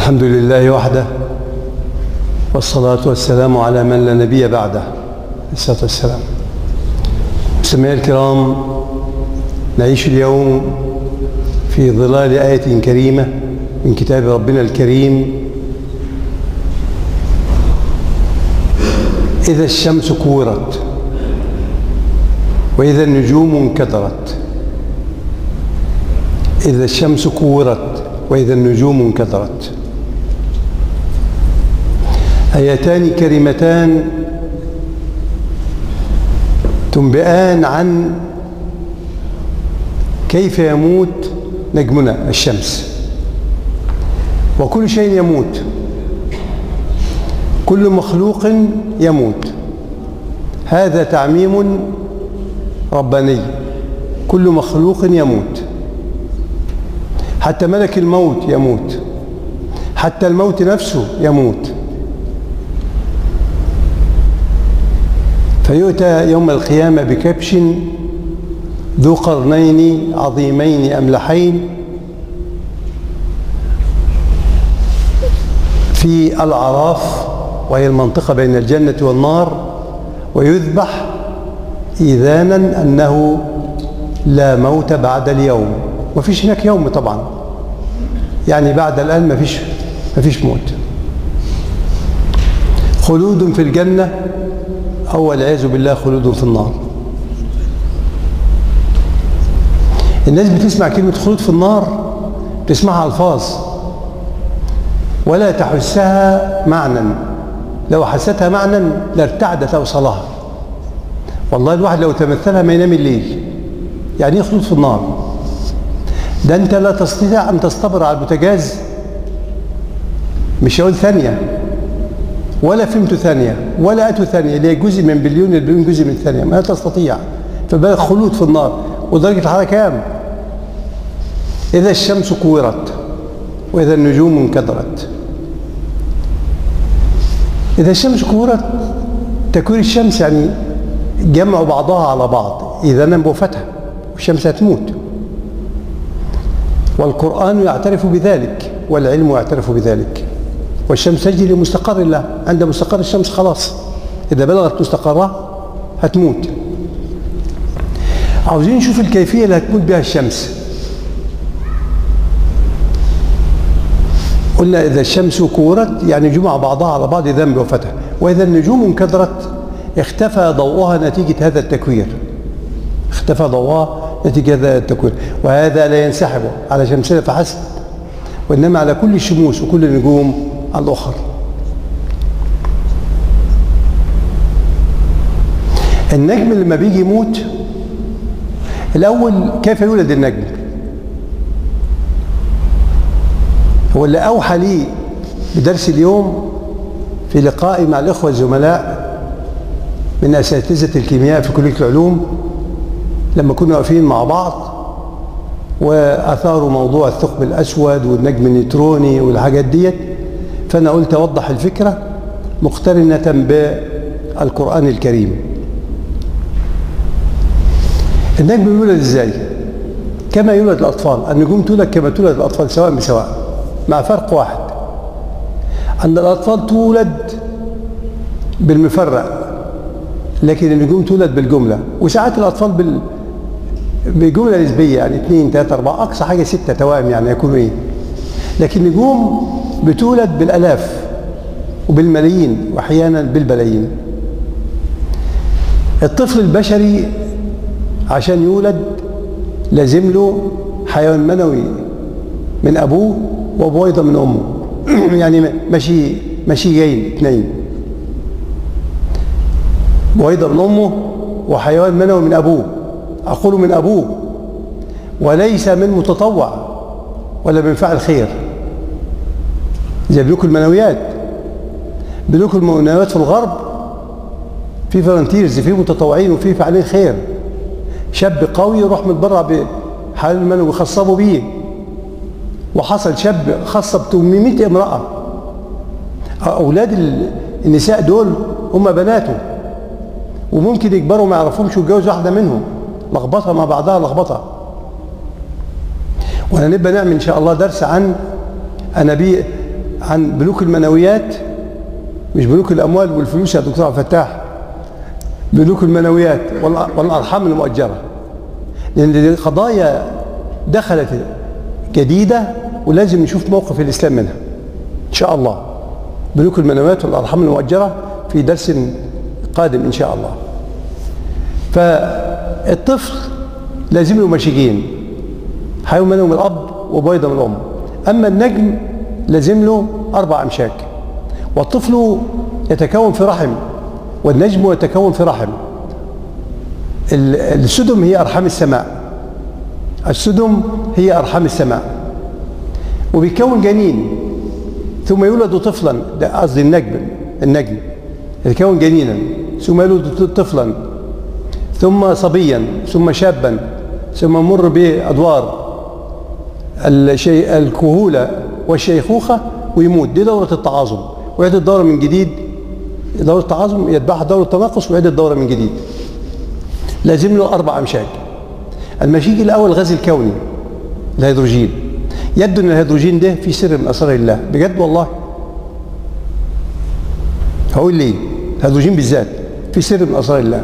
الحمد لله وحده والصلاة والسلام على من لا نبي بعده الصلاة والسلام مستمعي الكرام نعيش اليوم في ظلال آية كريمة من كتاب ربنا الكريم إذا الشمس كورت وإذا النجوم انكدرت إذا الشمس كورت وإذا النجوم انكدرت آيتان كريمتان تنبئان عن كيف يموت نجمنا الشمس وكل شيء يموت كل مخلوق يموت هذا تعميم رباني كل مخلوق يموت حتى ملك الموت يموت حتى الموت نفسه يموت فيؤتى يوم القيامة بكبش ذو قرنين عظيمين أملحين في العراف وهي المنطقة بين الجنة والنار ويذبح إذانا أنه لا موت بعد اليوم وفيش هناك يوم طبعا يعني بعد الآن ما فيش ما فيش موت خلود في الجنة أو والعياذ بالله خلود في النار الناس بتسمع كلمة خلود في النار بتسمعها ألفاظ ولا تحسها معنى لو حستها معنى لارتعدت أوصلها والله الواحد لو تمثلها ما ينام الليل يعني ايه خلود في النار ده انت لا تستطيع ان تصطبر على البوتاجاز مش هقول ثانيه ولا فهمت ثانيه ولا اتوا ثانيه اللي هي جزء من بليون البليون جزء من ثانيه ما تستطيع فبالك خلود في النار ودرجه الحراره كام اذا الشمس كورت واذا النجوم انكدرت اذا الشمس كورت تكوير الشمس يعني جمع بعضها على بعض اذا نم فتح والشمس هتموت والقرآن يعترف بذلك والعلم يعترف بذلك والشمس تجري لمستقر الله عند مستقر الشمس خلاص إذا بلغت مستقرها هتموت عاوزين نشوف الكيفية اللي هتموت بها الشمس قلنا إذا الشمس كورت يعني جمع بعضها على بعض ذنب وفتح وإذا النجوم انكدرت اختفى ضوءها نتيجة هذا التكوير اختفى ضوءها نتيجة هذا التكوين وهذا لا ينسحب على شمسنا فحسب وإنما على كل الشموس وكل النجوم الأخرى النجم لما بيجي يموت الأول كيف يولد النجم هو اللي أوحى لي بدرس اليوم في لقائي مع الإخوة الزملاء من أساتذة الكيمياء في كلية العلوم لما كنا واقفين مع بعض واثاروا موضوع الثقب الاسود والنجم النيوتروني والحاجات ديت فانا قلت اوضح الفكره مقترنه بالقران الكريم النجم يولد ازاي كما يولد الاطفال النجوم تولد كما تولد الاطفال سواء بسواء مع فرق واحد ان الاطفال تولد بالمفرق لكن النجوم تولد بالجمله وساعات الاطفال بال بجملة نسبية يعني اثنين ثلاثة أربعة أقصى حاجة ستة توائم يعني يكونوا إيه لكن النجوم بتولد بالآلاف وبالملايين وأحيانا بالبلايين الطفل البشري عشان يولد لازم له حيوان منوي من أبوه وبويضة من أمه يعني ماشي ماشيين اثنين بويضة من أمه وحيوان منوي من أبوه أقول من أبوه وليس من متطوع ولا من فعل خير زي بنوك المنويات بنوك المنويات في الغرب في فالنتيرز في متطوعين وفي فاعلين خير شاب قوي يروح متبرع بحال المنوي خصبوا بيه وحصل شاب خصب 800 امرأة أولاد النساء دول هم بناته وممكن يكبروا ما يعرفهمش ويتجوز واحدة منهم لخبطه مع بعضها لخبطه وهنبقى نعمل ان شاء الله درس عن انابيب عن بنوك المنويات مش بنوك الاموال والفلوس يا دكتور عبد الفتاح بنوك المنويات والأ- والارحام المؤجره لان دي قضايا دخلت جديده ولازم نشوف موقف الاسلام منها ان شاء الله بنوك المنويات والارحام المؤجره في درس قادم ان شاء الله فالطفل لازم له مشيجين حيوان منهم الاب وبيضه من الام اما النجم لازم له اربع امشاك والطفل يتكون في رحم والنجم يتكون في رحم ال- السدم هي ارحام السماء السدم هي ارحام السماء وبيكون جنين ثم يولد طفلا ده قصدي النجم النجم يتكون جنينا ثم يولد طفلا ثم صبيا ثم شابا ثم مر بادوار الشيء الكهوله والشيخوخه ويموت دي دوره التعاظم ويعيد الدوره من جديد دوره التعاظم يتبعها دوره التناقص ويعيد الدوره من جديد لازم له اربع امشاج المشيج الاول الغاز الكوني الهيدروجين يبدو ان الهيدروجين ده في سر من اسرار الله بجد والله هقول ليه الهيدروجين بالذات في سر من اسرار الله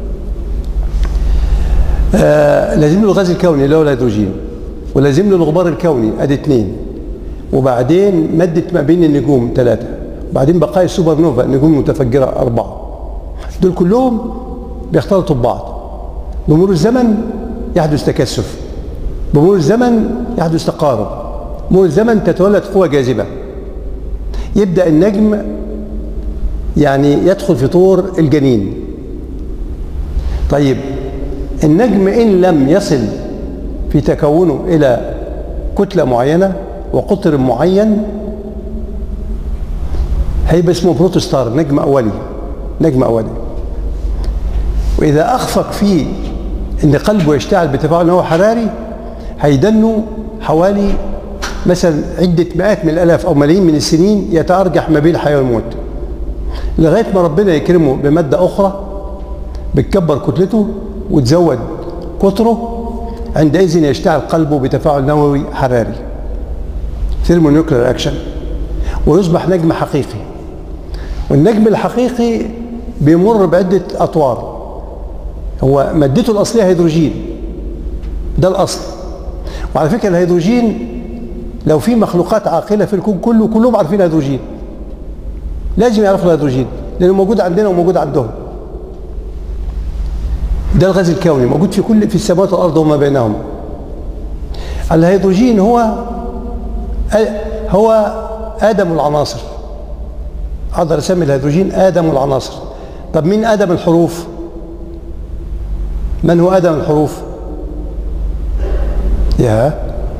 آه لازم له الغاز الكوني اللي هو الهيدروجين ولازم له الغبار الكوني ادي اثنين وبعدين مادة ما بين النجوم ثلاثة وبعدين بقايا السوبر نوفا النجوم المتفجرة أربعة دول كلهم بيختلطوا ببعض بمرور الزمن يحدث تكثف بمرور الزمن يحدث تقارب بمرور الزمن تتولد قوة جاذبة يبدأ النجم يعني يدخل في طور الجنين طيب النجم إن لم يصل في تكونه إلى كتلة معينة وقطر معين هيبقى اسمه بروتوستار نجم أولي نجم أولي وإذا أخفق فيه إن قلبه يشتعل بتفاعل نووي حراري هيدنه حوالي مثلا عدة مئات من الآلاف أو ملايين من السنين يتأرجح ما بين الحياة والموت لغاية ما ربنا يكرمه بمادة أخرى بتكبر كتلته وتزود قطره عندئذ يشتعل قلبه بتفاعل نووي حراري ثيرمونيوكلير اكشن ويصبح نجم حقيقي والنجم الحقيقي بيمر بعدة أطوار هو مادته الأصلية هيدروجين ده الأصل وعلى فكرة الهيدروجين لو في مخلوقات عاقلة في الكون كله كلهم عارفين الهيدروجين لازم يعرفوا الهيدروجين لأنه موجود عندنا وموجود عندهم ده الغاز الكوني موجود في كل في السماوات والارض وما بينهما الهيدروجين هو هو ادم العناصر اقدر اسمي الهيدروجين ادم العناصر طب مين ادم الحروف من هو ادم الحروف يا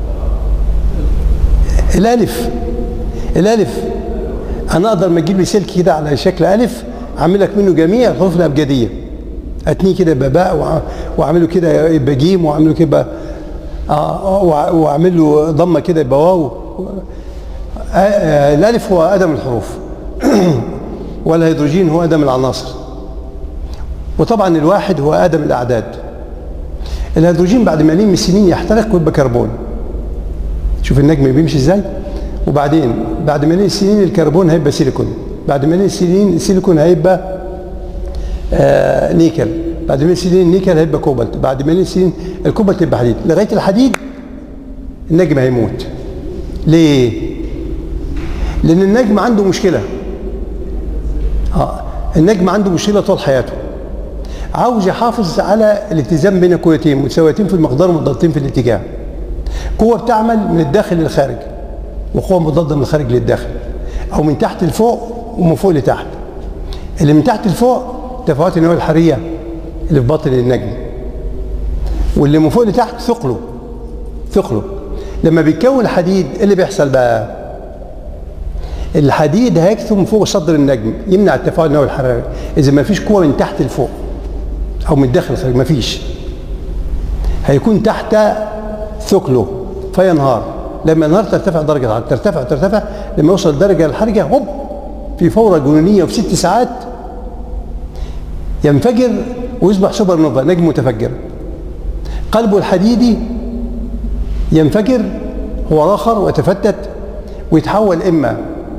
الالف الالف انا اقدر ما اجيب لي سلك كده على شكل الف اعمل لك منه جميع الحروف الابجديه اتنيه كده يبقى باء واعمله كده يبقى جيم واعمله كده آه واعمل له ضمه كده يبقى واو آه آه الالف هو ادم الحروف والهيدروجين هو ادم العناصر وطبعا الواحد هو ادم الاعداد الهيدروجين بعد ملايين من السنين يحترق ويبقى كربون شوف النجم بيمشي ازاي وبعدين بعد ملايين السنين الكربون هيبقى سيليكون بعد ملايين السنين السيليكون هيبقى آه نيكل بعد مليون سنين النيكل هيبقى كوبالت بعد مليون سنين الكوبالت يبقى حديد لغايه الحديد النجم هيموت ليه لان النجم عنده مشكله اه النجم عنده مشكله طول حياته عاوز يحافظ على الاتزان بين قوتين متساويتين في المقدار ومضادتين في الاتجاه قوه بتعمل من الداخل للخارج وقوه مضاده من الخارج للداخل او من تحت لفوق ومن فوق لتحت اللي من تحت لفوق تفاعلات النوويه الحراريه اللي في باطن النجم واللي من فوق لتحت ثقله ثقله لما بيتكون حديد ايه اللي بيحصل بقى الحديد هيكتم فوق صدر النجم يمنع التفاعل النووي الحراري اذا ما فيش قوه من تحت لفوق او من الداخل للخارج ما فيش هيكون تحت ثقله فينهار لما ينهار ترتفع درجه الحراره ترتفع ترتفع لما يوصل الدرجه الحرجه هوب في فوره جنونيه وفي ست ساعات ينفجر ويصبح سوبر نوفا نجم متفجر قلبه الحديدي ينفجر هو اخر ويتفتت ويتحول اما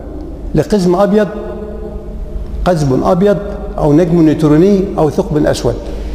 لقزم أبيض قزم أبيض أو نجم نيوتروني أو ثقب أسود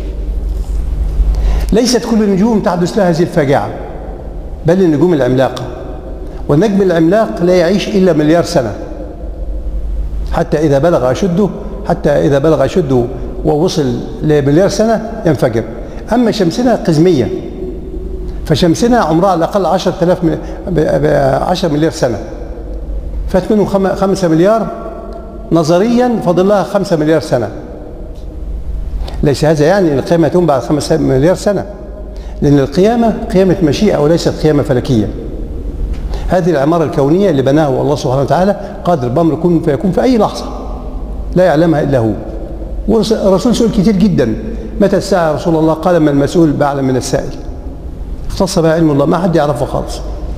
ليست كل النجوم تحدث لها هذه الفجاعة بل النجوم العملاقة والنجم العملاق لا يعيش إلا مليار سنة حتى إذا بلغ أشده حتى إذا بلغ أشده ووصل لمليار سنة ينفجر أما شمسنا قزمية فشمسنا عمرها على الأقل 10000 10 مليار سنة فات منهم 5 مليار نظريا فاضل لها 5 مليار سنة ليس هذا يعني ان القيامة تقوم بعد 5 مليار سنة لأن القيامة قيامة مشيئة وليست قيامة فلكية هذه العمارة الكونية اللي بناها الله سبحانه وتعالى قادر بأمر يكون فيكون في أي لحظة لا يعلمها إلا هو والرسول سئل كتير جدا متى الساعة يا رسول الله قال ما المسؤول بأعلم من السائل اختص بها علم الله ما حد يعرفه خالص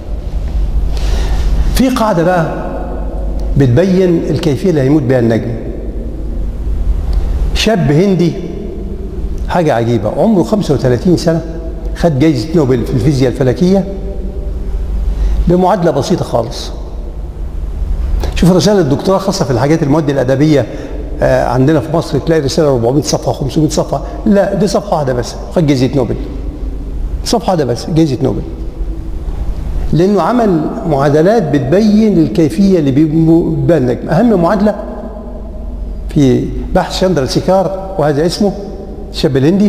في قاعدة بقى بتبين الكيفية اللي هيموت بها النجم شاب هندي حاجة عجيبة عمره 35 سنة خد جايزة نوبل في الفيزياء الفلكية بمعادلة بسيطة خالص شوف رسالة الدكتوراه خاصة في الحاجات المواد الأدبية آه عندنا في مصر تلاقي رسالة 400 صفحة 500 صفحة لا دي صفحة واحدة بس خد جايزة نوبل صفحة واحدة بس جايزة نوبل لأنه عمل معادلات بتبين الكيفية اللي بيبان النجم أهم معادلة في بحث شندر سيكار وهذا اسمه الشاب الهندي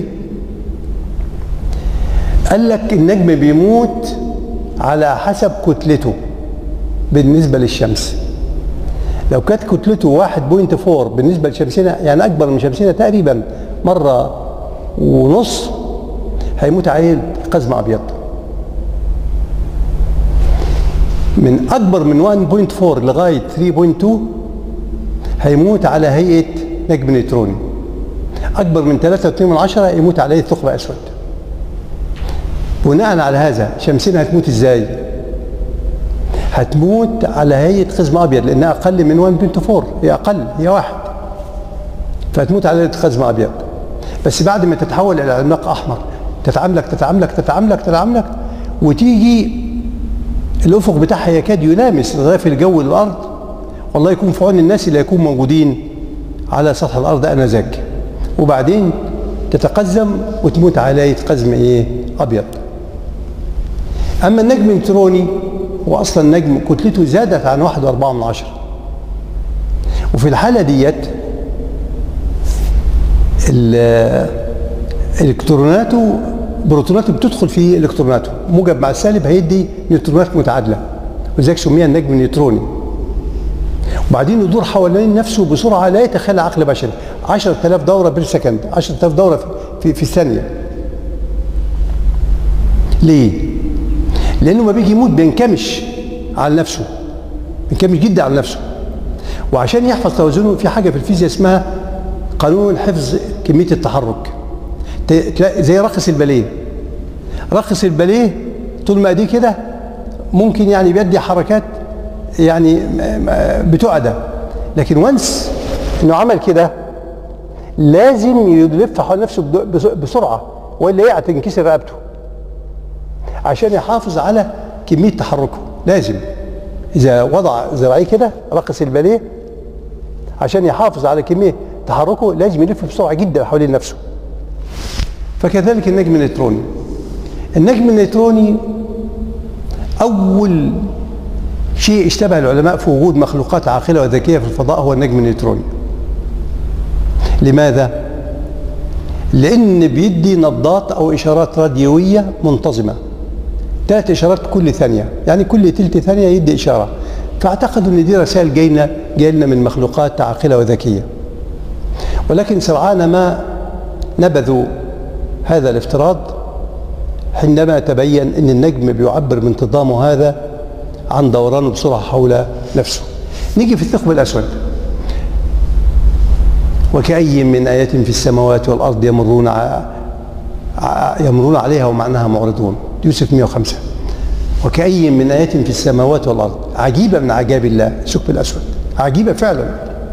قال لك النجم بيموت على حسب كتلته بالنسبة للشمس لو كانت كتلته 1.4 بالنسبة لشمسنا يعني أكبر من شمسنا تقريبا مرة ونص هيموت عليه قزم أبيض من أكبر من 1.4 لغاية 3.2 هيموت على هيئة نجم نيوتروني أكبر من 3.2 من عشرة يموت عليه ثقب أسود بناء على هذا شمسنا هتموت ازاي هتموت على هيئة قزم أبيض لأنها أقل من 1.4 هي أقل هي واحد فهتموت على هيئة قزم أبيض بس بعد ما تتحول إلى عملاق أحمر تتعاملك تتعاملك تتعاملك تتعاملك وتيجي الأفق بتاعها يكاد يلامس غلاف الجو الأرض والله يكون في عون الناس اللي يكون موجودين على سطح الأرض آنذاك وبعدين تتقزم وتموت على هيئة قزم إيه أبيض أما النجم النيوتروني هو أصلا نجم كتلته زادت عن واحد وأربعة من عشرة وفي الحالة ديت الكتروناته بروتوناته بتدخل في الكتروناته موجب مع السالب هيدي نيوترونات متعادلة ولذلك سميها النجم النيوتروني وبعدين يدور حوالين نفسه بسرعة لا يتخيلها عقل بشري 10000 دورة بير سكند 10000 دورة في, في, في الثانية ليه؟ لانه ما بيجي يموت بينكمش على نفسه بينكمش جدا على نفسه وعشان يحفظ توازنه في حاجه في الفيزياء اسمها قانون حفظ كميه التحرك زي رقص الباليه رقص الباليه طول ما ايديه كده ممكن يعني بيدي حركات يعني بتؤدى لكن وانس انه عمل كده لازم يلف حول نفسه بسرعه والا يقع تنكسر رقبته عشان يحافظ على كمية تحركه لازم إذا وضع ذراعيه كده رقص الباليه عشان يحافظ على كمية تحركه لازم يلف بسرعة جدا حوالين نفسه فكذلك النجم النيوتروني النجم النيوتروني أول شيء اشتبه العلماء في وجود مخلوقات عاقلة وذكية في الفضاء هو النجم النيوتروني لماذا؟ لأن بيدي نبضات أو إشارات راديوية منتظمة ثلاث اشارات كل ثانيه يعني كل تلت ثانيه يدي اشاره فاعتقدوا ان دي رسائل جاينا جاينا من مخلوقات عاقله وذكيه ولكن سرعان ما نبذوا هذا الافتراض حينما تبين ان النجم بيعبر بانتظامه هذا عن دورانه بسرعه حول نفسه نيجي في الثقب الاسود وكأي من آيات في السماوات والأرض يمرون يمرون عليها ومعناها معرضون يوسف 105 وكأي من آيات في السماوات والأرض عجيبة من عجائب الله الثقب الأسود عجيبة فعلا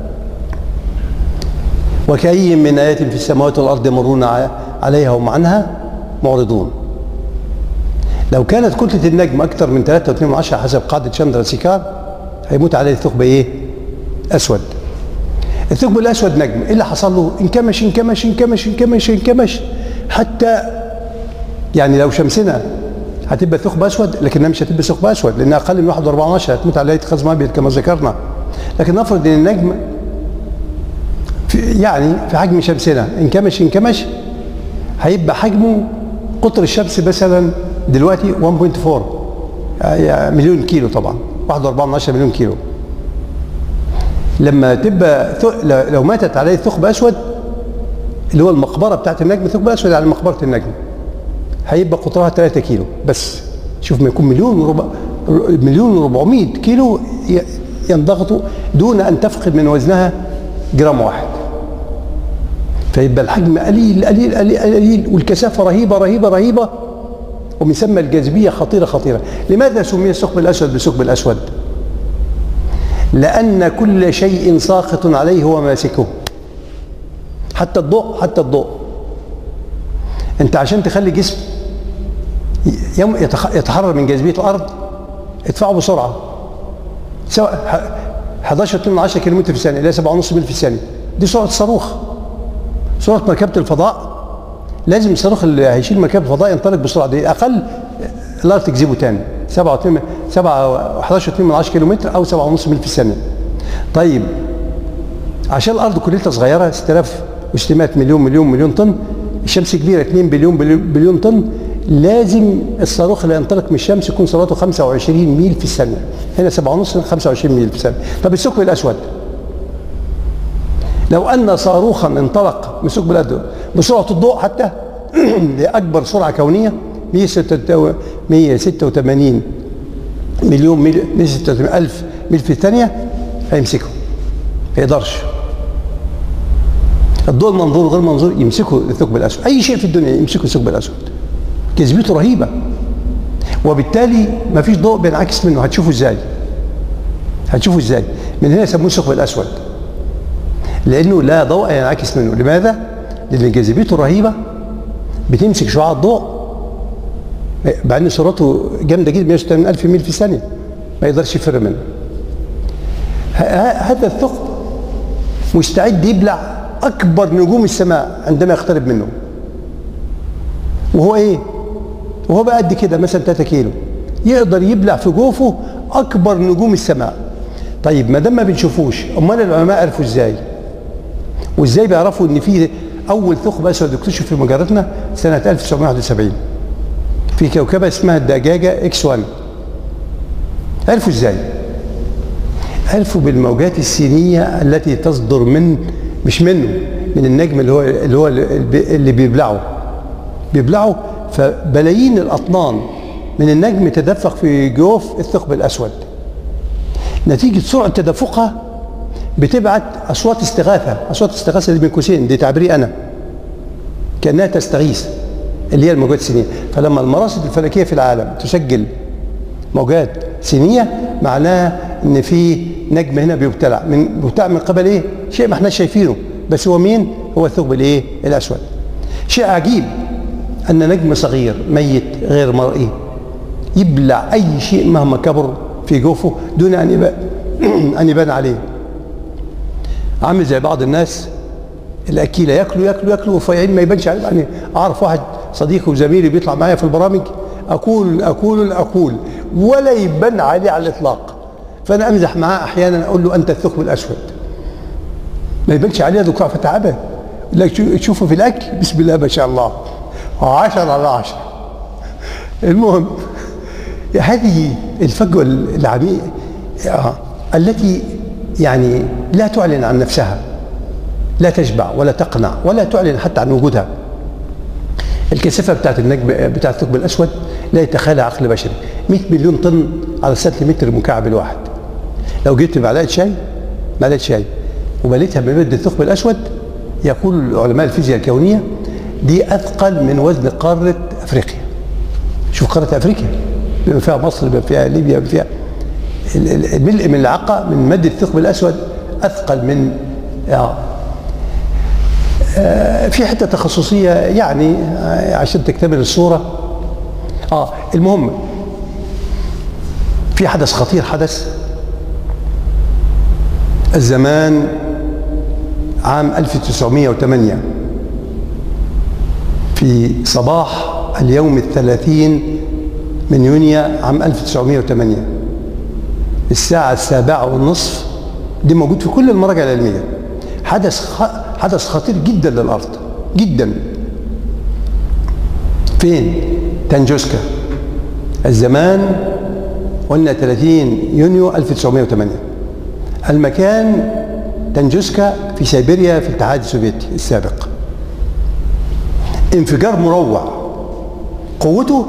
وكأي من آيات في السماوات والأرض يمرون عليها وهم عنها معرضون لو كانت كتلة النجم أكثر من 3.2 حسب قاعدة شندرا سيكار هيموت عليه الثقب إيه؟ اسود الثقب الاسود نجم ايه اللي حصل له انكمش انكمش انكمش انكمش انكمش حتى يعني لو شمسنا هتبقى ثقب اسود لكنها مش هتبقى ثقب اسود لانها اقل من 1.14 هتموت على اتخاذ ابيض كما ذكرنا لكن نفرض ان النجم في يعني في حجم شمسنا انكمش انكمش هيبقى حجمه قطر الشمس مثلا دلوقتي 1.4 يعني مليون كيلو طبعا 1.4 مليون كيلو لما تبقى لو ماتت عليه ثقب اسود اللي هو المقبره بتاعت النجم ثقب اسود على مقبره النجم هيبقى قطرها 3 كيلو بس شوف ما يكون مليون وربع مليون و400 كيلو ينضغطوا دون ان تفقد من وزنها جرام واحد فيبقى الحجم قليل قليل قليل قليل والكثافه رهيبه رهيبه رهيبه ومن ثم الجاذبيه خطيره خطيره لماذا سمي الثقب الاسود بالثقب الاسود لان كل شيء ساقط عليه هو ماسكه حتى الضوء حتى الضوء انت عشان تخلي جسم يوم يتحرر من جاذبيه الارض ادفعه بسرعه سواء 11 2 10 كيلو في الثانيه الى 7.5 ميل في الثانيه دي سرعه الصاروخ سرعه مركبه الفضاء لازم الصاروخ اللي هيشيل مركبه الفضاء ينطلق بالسرعه دي اقل الارض تجذبه تاني 7 2 7 11 2 من 10 كيلو متر او 7.5 ميل في الثانيه طيب عشان الارض كلها صغيره 6600 مليون مليون مليون طن الشمس كبيره 2 بليون بليون طن لازم الصاروخ اللي ينطلق من الشمس يكون سرعته 25 ميل في الثانيه هنا 7.5 25 ميل في الثانيه طب الثقب الاسود لو ان صاروخا انطلق من ثقب الاسود بسرعه الضوء حتى لاكبر سرعه كونيه 186 مليون ميل 186 الف ميل في الثانيه هيمسكه ما يقدرش الضوء المنظور غير منظور يمسكه الثقب الاسود اي شيء في الدنيا يمسكه الثقب الاسود جاذبيته رهيبه وبالتالي ما فيش ضوء بينعكس منه هتشوفه ازاي هتشوفه ازاي من هنا يسموه الثقب الاسود لانه لا ضوء ينعكس منه لماذا لان جاذبيته رهيبه بتمسك شعاع الضوء مع ان سرعته جامده جدا 180 الف ميل في الثانيه ما يقدرش يفر منه هذا الثقب مستعد يبلع اكبر نجوم السماء عندما يقترب منه وهو ايه وهو بقى قد كده مثلا 3 كيلو يقدر يبلع في جوفه اكبر نجوم السماء طيب ما دام ما بنشوفوش امال العلماء عرفوا ازاي وازاي بيعرفوا ان في اول ثقب اسود اكتشف في مجرتنا سنه 1971 في كوكبه اسمها الدجاجه اكس 1 عرفوا ازاي عرفوا بالموجات السينيه التي تصدر من مش منه من النجم اللي هو اللي هو اللي بيبلعه بيبلعه فبلايين الاطنان من النجم تدفق في جوف الثقب الاسود نتيجه سرعه تدفقها بتبعت اصوات استغاثه اصوات استغاثه اللي بين قوسين دي تعبيري انا كانها تستغيث اللي هي الموجات السينيه فلما المراصد الفلكيه في العالم تسجل موجات سينيه معناها ان في نجم هنا بيبتلع من بيبتلع من قبل ايه شيء ما احناش شايفينه بس هو مين هو الثقب الايه الاسود شيء عجيب ان نجم صغير ميت غير مرئي يبلع اي شيء مهما كبر في جوفه دون ان يبان ان يبان عليه عامل زي بعض الناس الاكيله ياكلوا ياكلوا ياكلوا رفيعين ما يبانش عليهم يعني اعرف واحد صديقي وزميلي بيطلع معايا في البرامج اكول اكول اكول ولا يبان عليه على الاطلاق فانا امزح معاه احيانا اقول له انت الثقب الاسود ما يبانش عليه دكتور فتعبه لك تشوفه في الاكل بسم الله ما شاء الله عشرة على عشرة المهم هذه الفجوة العميقة التي يعني لا تعلن عن نفسها لا تشبع ولا تقنع ولا تعلن حتى عن وجودها الكثافة بتاعت النجم بتاع الثقب الأسود لا يتخيلها عقل بشري 100 مليون طن على سنتيمتر مكعب الواحد لو جبت معلقة شاي معلقة شاي ومليتها بمادة الثقب الأسود يقول علماء الفيزياء الكونية دي أثقل من وزن قارة أفريقيا شوف قارة أفريقيا بما فيها مصر بما فيها ليبيا بما فيها الملء من العقة من مادة الثقب الأسود أثقل من آه في حته تخصصيه يعني عشان تكتمل الصوره اه المهم في حدث خطير حدث الزمان عام 1908 في صباح اليوم الثلاثين من يونيو عام 1908 الساعة السابعة والنصف دي موجود في كل المراجع العلمية حدث خ... حدث خطير جدا للأرض جدا فين؟ تنجوسكا الزمان قلنا 30 يونيو 1908 المكان تنجوسكا في سيبيريا في الاتحاد السوفيتي السابق انفجار مروع قوته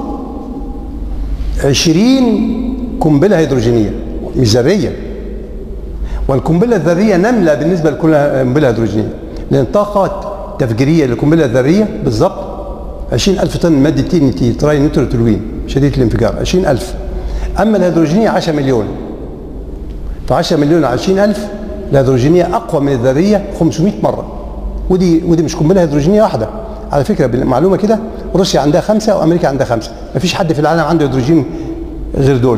20 قنبله هيدروجينيه مش ذريه والقنبله الذريه نمله بالنسبه لكل قنبله هيدروجينيه لان طاقه تفجيريه للقنبله الذريه بالظبط 20000 طن ماده تي ان تي تراي نيوتروتولوين شديده الانفجار 20000 اما الهيدروجينيه 10 مليون ف 10 مليون على 20000 الهيدروجينيه اقوى من الذريه 500 مره ودي ودي مش قنبله هيدروجينيه واحده على فكره بالمعلومه كده روسيا عندها خمسه وامريكا عندها خمسه مفيش حد في العالم عنده هيدروجين غير دول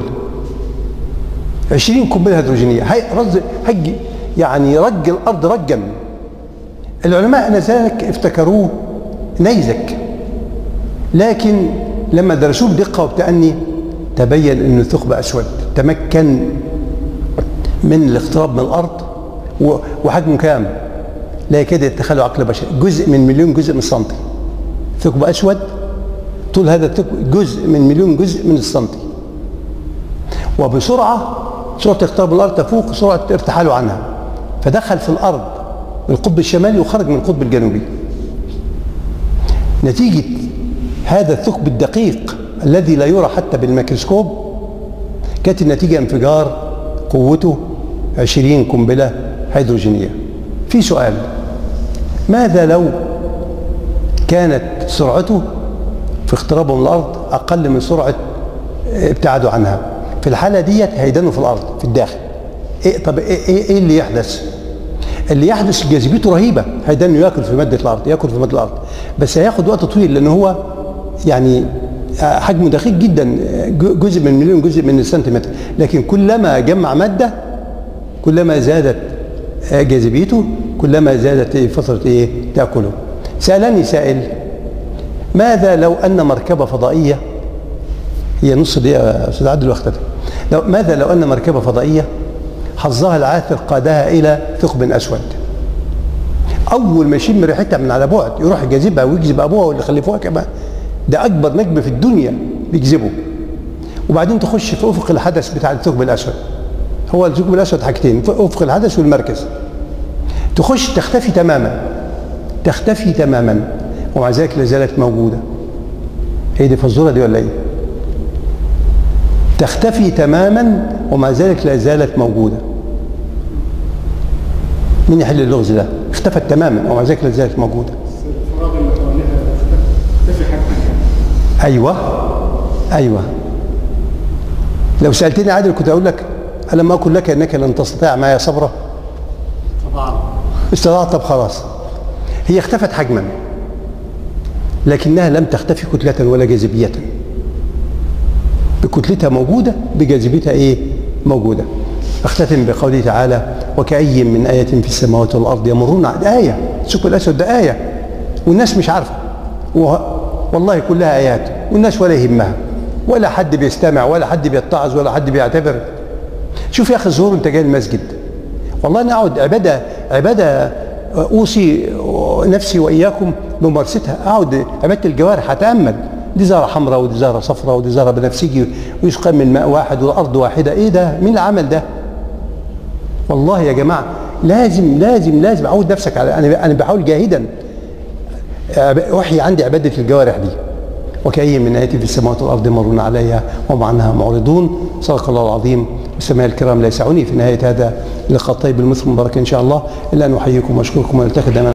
20 قنبله هيدروجينيه هي رز هج يعني رج الارض رجا العلماء انذاك افتكروه نيزك لكن لما درسوه بدقه وبتأني تبين انه ثقب اسود تمكن من الاقتراب من الارض وحجمه كام؟ لا يكاد يتخيله عقل بشري جزء من مليون جزء من السنتي ثقب اسود طول هذا الثقب جزء من مليون جزء من السنتي وبسرعه سرعه اقتراب الارض تفوق سرعه ارتحاله عنها فدخل في الارض من القطب الشمالي وخرج من القطب الجنوبي نتيجه هذا الثقب الدقيق الذي لا يرى حتى بالميكروسكوب كانت النتيجه انفجار قوته 20 قنبله هيدروجينيه في سؤال ماذا لو كانت سرعته في اقترابه من الارض اقل من سرعه ابتعاده عنها في الحاله ديت هيدنوا في الارض في الداخل إيه طب ايه, إيه, إيه اللي يحدث اللي يحدث جاذبيته رهيبه هيدنه ياكل في ماده الارض ياكل في ماده الارض بس هياخد وقت طويل لان هو يعني حجمه دقيق جدا جزء من مليون جزء من السنتيمتر لكن كلما جمع ماده كلما زادت جاذبيته كلما زادت فتره ايه تاكله سالني سائل ماذا لو ان مركبه فضائيه هي نص دقيقه يا استاذ عادل واختتم لو ماذا لو ان مركبه فضائيه حظها العاثر قادها الى ثقب اسود اول ما يشم ريحتها من على بعد يروح يجذبها ويجذب ابوها واللي خلفوها كمان ده اكبر نجم في الدنيا بيجذبه وبعدين تخش في افق الحدث بتاع الثقب الاسود هو الثقب الاسود حاجتين افق الحدث والمركز تخش تختفي تماما تختفي تماما ومع ذلك لا زالت موجوده هي دي فزوره دي ولا ايه؟ تختفي تماما ومع ذلك لا زالت موجوده مين يحل اللغز ده؟ اختفت تماما ومع ذلك لا زالت موجوده الفراغ اللي حواليها اختفي حتى ايوه ايوه لو سالتني عادل كنت اقول لك الم اقل لك انك لن تستطيع معي صبرا طبعا استطعت طب خلاص هي اختفت حجما لكنها لم تختفي كتلة ولا جاذبية بكتلتها موجودة بجاذبيتها ايه موجودة اختتم بقوله تعالى وكأي من آية في السماوات والأرض يمرون على آية الثقب الأسود ده آية والناس مش عارفة والله كلها آيات والناس ولا يهمها ولا حد بيستمع ولا حد بيتعظ ولا حد بيعتبر شوف يا أخي الظهور أنت جاي المسجد والله نقعد عبادة عبادة أوصي نفسي وإياكم بممارستها أقعد عبادة الجوارح أتأمل دي زهرة حمراء ودي زهرة صفراء ودي زهرة بنفسجي ويسقى من ماء واحد والأرض واحدة إيه ده؟ مين العمل ده؟ والله يا جماعة لازم لازم لازم أعود نفسك على أنا أنا بحاول جاهدا أحيي عندي عبادة الجوارح دي وكأي من آية في السماوات والأرض يمرون عليها وهم عنها معرضون صدق الله العظيم والسماء الكرام لا يسعني في نهاية هذا اللقاء الطيب المثل المبارك إن شاء الله إلا أن أحييكم وأشكركم ونلتقي دائما